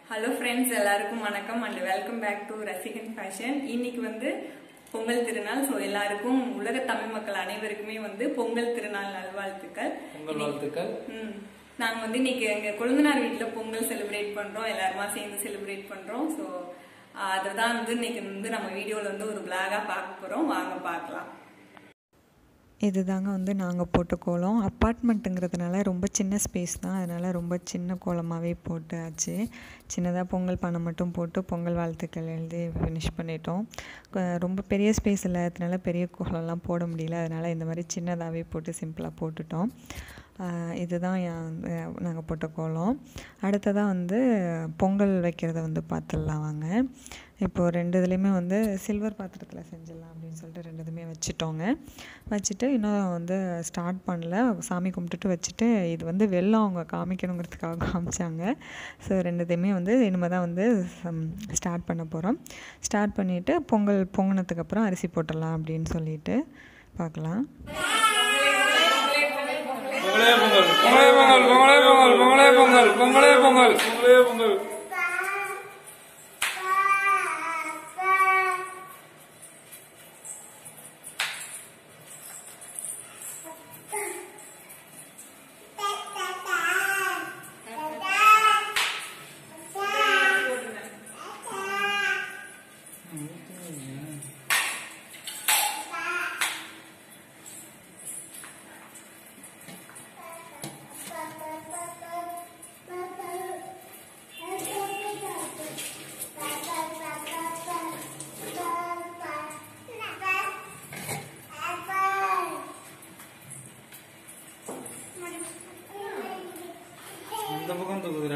Hello friends எல்லாருக்கும் வணக்கம் and welcome back to Rasigan fashion இன்னைக்கு வந்து பொங்கல் திருநாள் ஸோ எல்லாருக்கும் உலக தமிழ் மக்கள் அனைவருக்குமே வந்து பொங்கல் திருநாள் நல்வாழ்த்துக்கள் பொங்கல் வாழ்த்துக்கள் ம் நாங்கள் வந்து இன்னைக்கு எங்கள் கொழுந்தனார் வீட்டில் பொங்கல் செலிப்ரேட் பண்ணுறோம் எல்லாருமா சேர்ந்து செலிப்ரேட் பண்ணுறோம் ஸோ அதை தான் வந்து இன்னைக்கு வந்து நம்ம வீடியோவில் வந்து ஒரு பிளாகாக பார்க்க போகிறோம் வாங்க பார்க்கலாம் இதுதாங்க வந்து நாங்கள் போட்ட கோலம் அப்பார்ட்மெண்ட்டுங்கிறதுனால ரொம்ப சின்ன ஸ்பேஸ் தான் அதனால் ரொம்ப சின்ன கோலமாகவே போட்டாச்சு சின்னதாக பொங்கல் பானை மட்டும் போட்டு பொங்கல் வாழ்த்துக்கள் எழுதி ஃபினிஷ் பண்ணிட்டோம் கொ- ரொம்ப பெரிய ஸ்பேஸ் இல்லாததுனால பெரிய கோலம்லாம் போட முடியல அதனால் இந்த மாதிரி சின்னதாகவே போட்டு சிம்பிளாக போட்டுட்டோம் ஆஹ் இதுதான் நாங்கள் போட்ட கோலம் அடுத்ததாக வந்து பொங்கல் வைக்கிறத வந்து பார்த்துடலாம் வாங்க இப்போது ரெண்டு இதுலேயுமே வந்து சில்வர் பாத்திரத்தில் செஞ்சிடலாம் அப்படின்னு சொல்லிட்டு ரெண்டு இதுவுமே வச்சுட்டோங்க வச்சுட்டு இன்னும் வந்து ஸ்டார்ட் பண்ணல சாமி கும்பிட்டுட்டு வச்சுட்டு இது வந்து வெள்ளம் அவங்க காமிக்கணுங்கிறதுக்காக காமிச்சாங்க ஸோ ரெண்டு இதையுமே வந்து இனிமேல் தான் வந்து ஸ்டார்ட் பண்ண போகிறோம் ஸ்டார்ட் பண்ணிவிட்டு பொங்கல் பொங்கினதுக்கப்புறம் அரிசி போட்டுடலாம் அப்படின்னு சொல்லிட்டு பார்க்கலாம் பொங்கலே பொங்கல் பொங்கலே பொங்கல் பொங்கலே பொங்கல் பொங்கலே பொங்கல் பொங்கலே பொங்கல் இந்த பக்கம் தூக்குதுற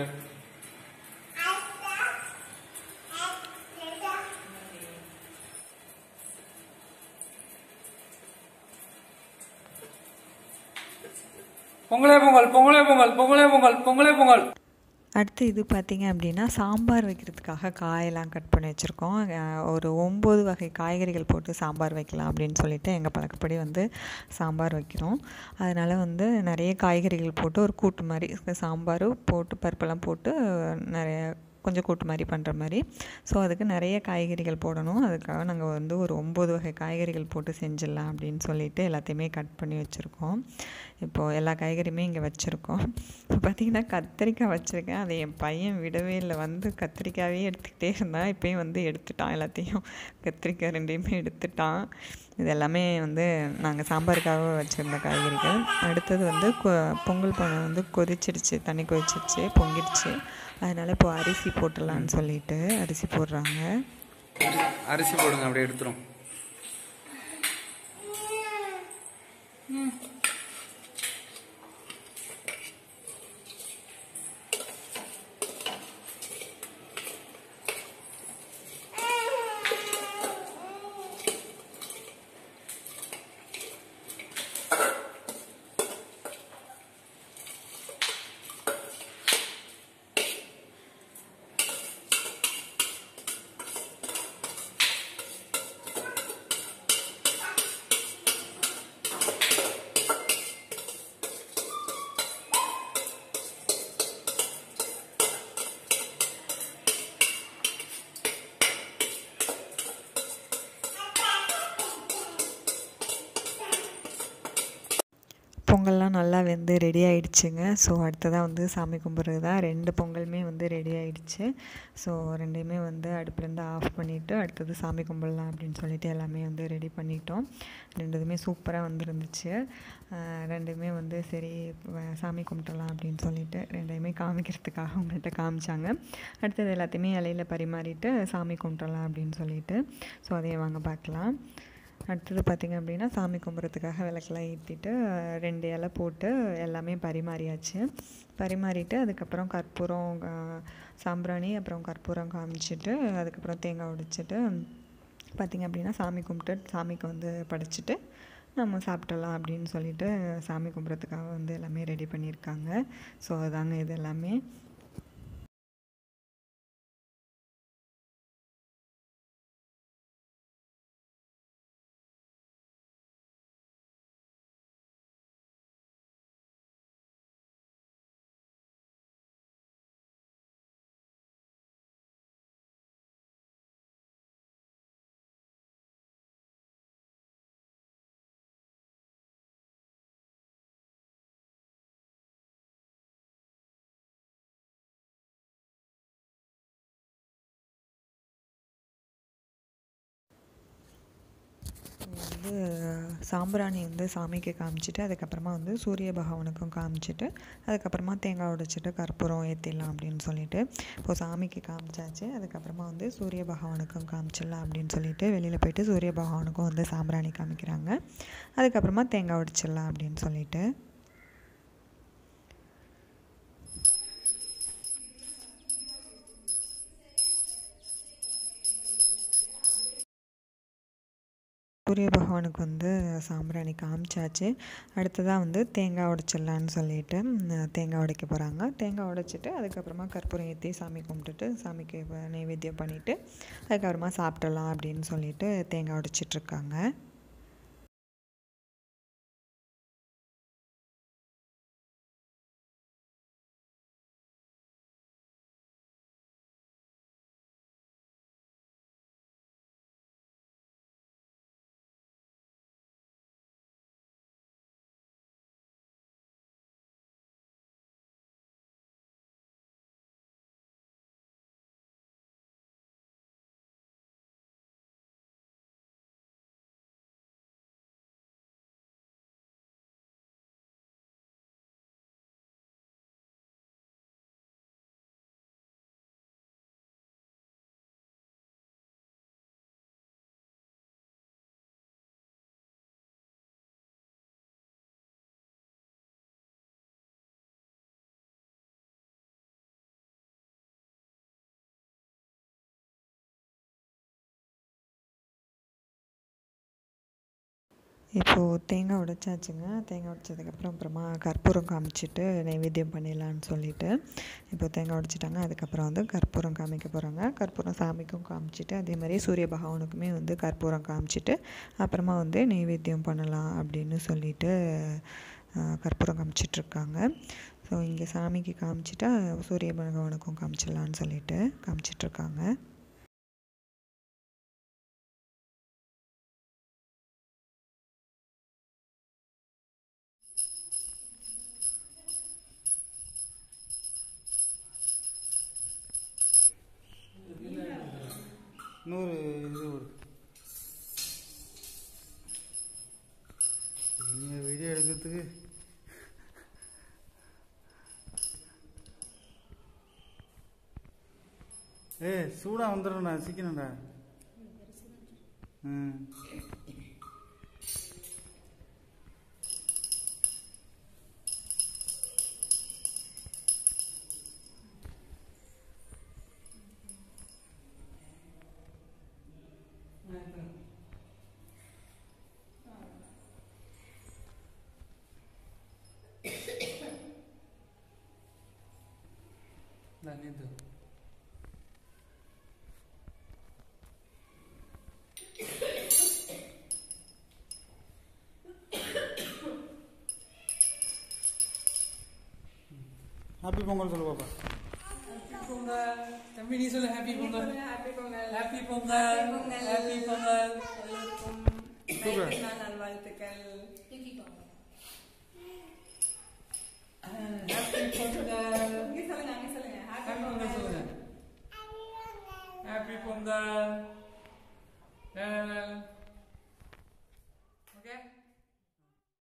பொங்கலே பொங்கல் பொங்கலே பொங்கல் பொங்கலே பொங்கல் பொங்கலே பொங்கல் அடுத்து இது பார்த்தீங்க அப்படின்னா சாம்பார் வைக்கிறதுக்காக காயெல்லாம் கட் பண்ணி வச்சுருக்கோம் அஹ் ஒரு ஒம்பது வகை காய்கறிகள் போட்டு சாம்பார் வைக்கலாம் அப்படின்னு சொல்லிட்டு எங்கள் பழக்கப்படி வந்து சாம்பார் வைக்கிறோம் அதனால் வந்து நிறைய காய்கறிகள் போட்டு ஒரு கூட்டு மாதிரி சாம்பார் போட்டு பருப்பெல்லாம் போட்டு நிறைய கொஞ்சம் கூட்டு மாதிரி பண்ணுற மாதிரி ஸோ அதுக்கு நிறைய காய்கறிகள் போடணும் அதுக்காக நாங்கள் வந்து ஒரு ஒம்பது வகை காய்கறிகள் போட்டு செஞ்சிடலாம் அப்படின்னு சொல்லிட்டு எல்லாத்தையுமே கட் பண்ணி வச்சுருக்கோம் இப்போது எல்லா காய்கறியுமே இங்கே வச்சுருக்கோம் இப்போ பார்த்தீங்கன்னா கத்திரிக்காய் வச்சுருக்கேன் அதை என் பையன் விடவே இல்லை வந்து கத்திரிக்காயே எடுத்துக்கிட்டே இருந்தான் இப்போயும் வந்து எடுத்துட்டான் எல்லாத்தையும் கத்திரிக்காய் ரெண்டையுமே எடுத்துட்டான் இது எல்லாமே வந்து நாங்கள் சாம்பாருக்காக வச்சுருந்த காய்கறிகள் அடுத்தது வந்து கொ- பொங்கல் பானை வந்து கொதிச்சிடுச்சு தண்ணி கொதிச்சிடுச்சு பொங்கிடுச்சு அதனால் இப்போ அரிசி போட்டுடலான்னு சொல்லிட்டு அரிசி போடுறாங்க அரிசி போடுங்க அப்படியே எடுத்துரும் பொங்கல்லாம் நல்லா வெந்து ரெடி ஆயிடுச்சுங்க ஸோ அடுத்ததாக வந்து சாமி கும்பிட்றது தான் ரெண்டு பொங்கலுமே வந்து ரெடி ஆயிடுச்சு ஸோ ரெண்டையுமே வந்து அடுப்புலேருந்து ஆஃப் பண்ணிவிட்டு அடுத்தது சாமி கும்பிடலாம் அப்படின்னு சொல்லிட்டு எல்லாமே வந்து ரெடி பண்ணிட்டோம் ரெண்டுதுமே சூப்பராக வந்துருந்துச்சு ஆஹ் ரெண்டுமே வந்து சரி வ- சாமி கும்பிட்டலாம் அப்படின்னு சொல்லிட்டு ரெண்டையுமே காமிக்கிறதுக்காக உங்கள்கிட்ட காமிச்சாங்க அடுத்தது எல்லாத்தையுமே இலையில பரிமாறிட்டு சாமி கும்பிட்டலாம் அப்படின்னு சொல்லிட்டு ஸோ அதையும் வாங்க பார்க்கலாம் அடுத்தது பார்த்திங்க அப்படின்னா சாமி கும்பிட்றதுக்காக விளக்கெல்லாம் ஏற்றிட்டு ரெண்டு இலை போட்டு எல்லாமே பரிமாறியாச்சு பரிமாறிட்டு அதுக்கப்புறம் கற்பூரம் ஆஹ், சாம்பிராணி அப்புறம் கற்பூரம் காமிச்சிட்டு அதுக்கப்புறம் தேங்காய் உடைச்சிட்டு பார்த்திங்க அப்படின்னா சாமி கும்பிட்டு சாமிக்கு வந்து படைச்சிட்டு நம்ம சாப்பிடலாம் அப்படின்னு சொல்லிட்டு சாமி கும்பிட்றதுக்காக வந்து எல்லாமே ரெடி பண்ணியிருக்காங்க ஸோ அதாங்க இது எல்லாமே வந்து சாம்பிராணி வந்து சாமிக்கு காமிச்சிட்டு அதுக்கப்புறமா வந்து சூரிய பகவானுக்கும் காமிச்சிட்டு அதுக்கப்புறமா தேங்காய் உடைச்சிட்டு கற்பூரம் ஏற்றிடலாம் அப்படின்னு சொல்லிட்டு இப்போ சாமிக்கு காமிச்சாச்சு அதுக்கப்புறமா வந்து சூரிய பகவானுக்கும் காமிச்சிடலாம் அப்படின்னு சொல்லிட்டு வெளியில் போயிட்டு சூரிய பகவானுக்கும் வந்து சாம்பிராணி காமிக்கிறாங்க அதுக்கப்புறமா தேங்காய் உடைச்சிடலாம் அப்படின்னு சொல்லிட்டு சூரிய பகவானுக்கு வந்து சாம்பிராணி காமிச்சாச்சு அடுத்ததாக வந்து தேங்காய் உடைச்சிடலான்னு சொல்லிட்டு ம், தேங்காய் உடைக்க போகிறாங்க தேங்காய் உடைச்சிட்டு அதுக்கப்புறமா கற்பூரம் ஏற்றி சாமி கும்பிட்டுட்டு சாமிக்கு வ- நைவேத்தியம் பண்ணிவிட்டு அதுக்கப்புறமா சாப்பிடலாம் அப்படின்னு சொல்லிட்டு தேங்காய் உடைச்சிட்ருக்காங்க இப்போது தேங்காய் உடைச்சாச்சுங்க தேங்காய் உடைச்சதுக்கப்புறம் அப்புறமா கற்பூரம் காமிச்சிட்டு நைவேத்தியம் பண்ணிடலான்னு சொல்லிட்டு இப்போ தேங்காய் உடைச்சிட்டாங்க அதுக்கப்புறம் வந்து கற்பூரம் காமிக்க போகிறாங்க கற்பூரம் சாமிக்கும் காமிச்சிட்டு அதே மாதிரி சூரிய பகவானுக்குமே வந்து கற்பூரம் காமிச்சிட்டு அப்புறமா வந்து நைவேத்தியம் பண்ணலாம் அப்படின்னு சொல்லிட்டு ஆஹ், கற்பூரம் காமிச்சிட்ருக்காங்க ஸோ இங்கே சாமிக்கு காமிச்சிட்டா சூரிய பகவானுக்கும் காமிச்சிடலான்னு சொல்லிட்டு காமிச்சிட்ருக்காங்க நூறு இது ஒரு நீங்கள் வீடியோ எடுக்கிறதுக்கு ஏ சூடா வந்துடும்டா சீக்கிரம்டா ம் itu ஹாப்பி பொங்கல் சொல்லு பாப்பா பொங்கல் தம்பி நீ சொல்லு happy Pongal happy Pongal happy Pongal happy Pongal எல்லோருக்கும் Super. தைப்பொங்கல் நல்வாழ்த்துக்கள் ஹாப்பி பொங்கல் இங்க சொல்லுங்க அங்க சொல்லுங்க ஹாப்பி ஹாப்பி பொங்கல் பொங்கல் சொல்லுங்க ஹாப்பி பொங்கல்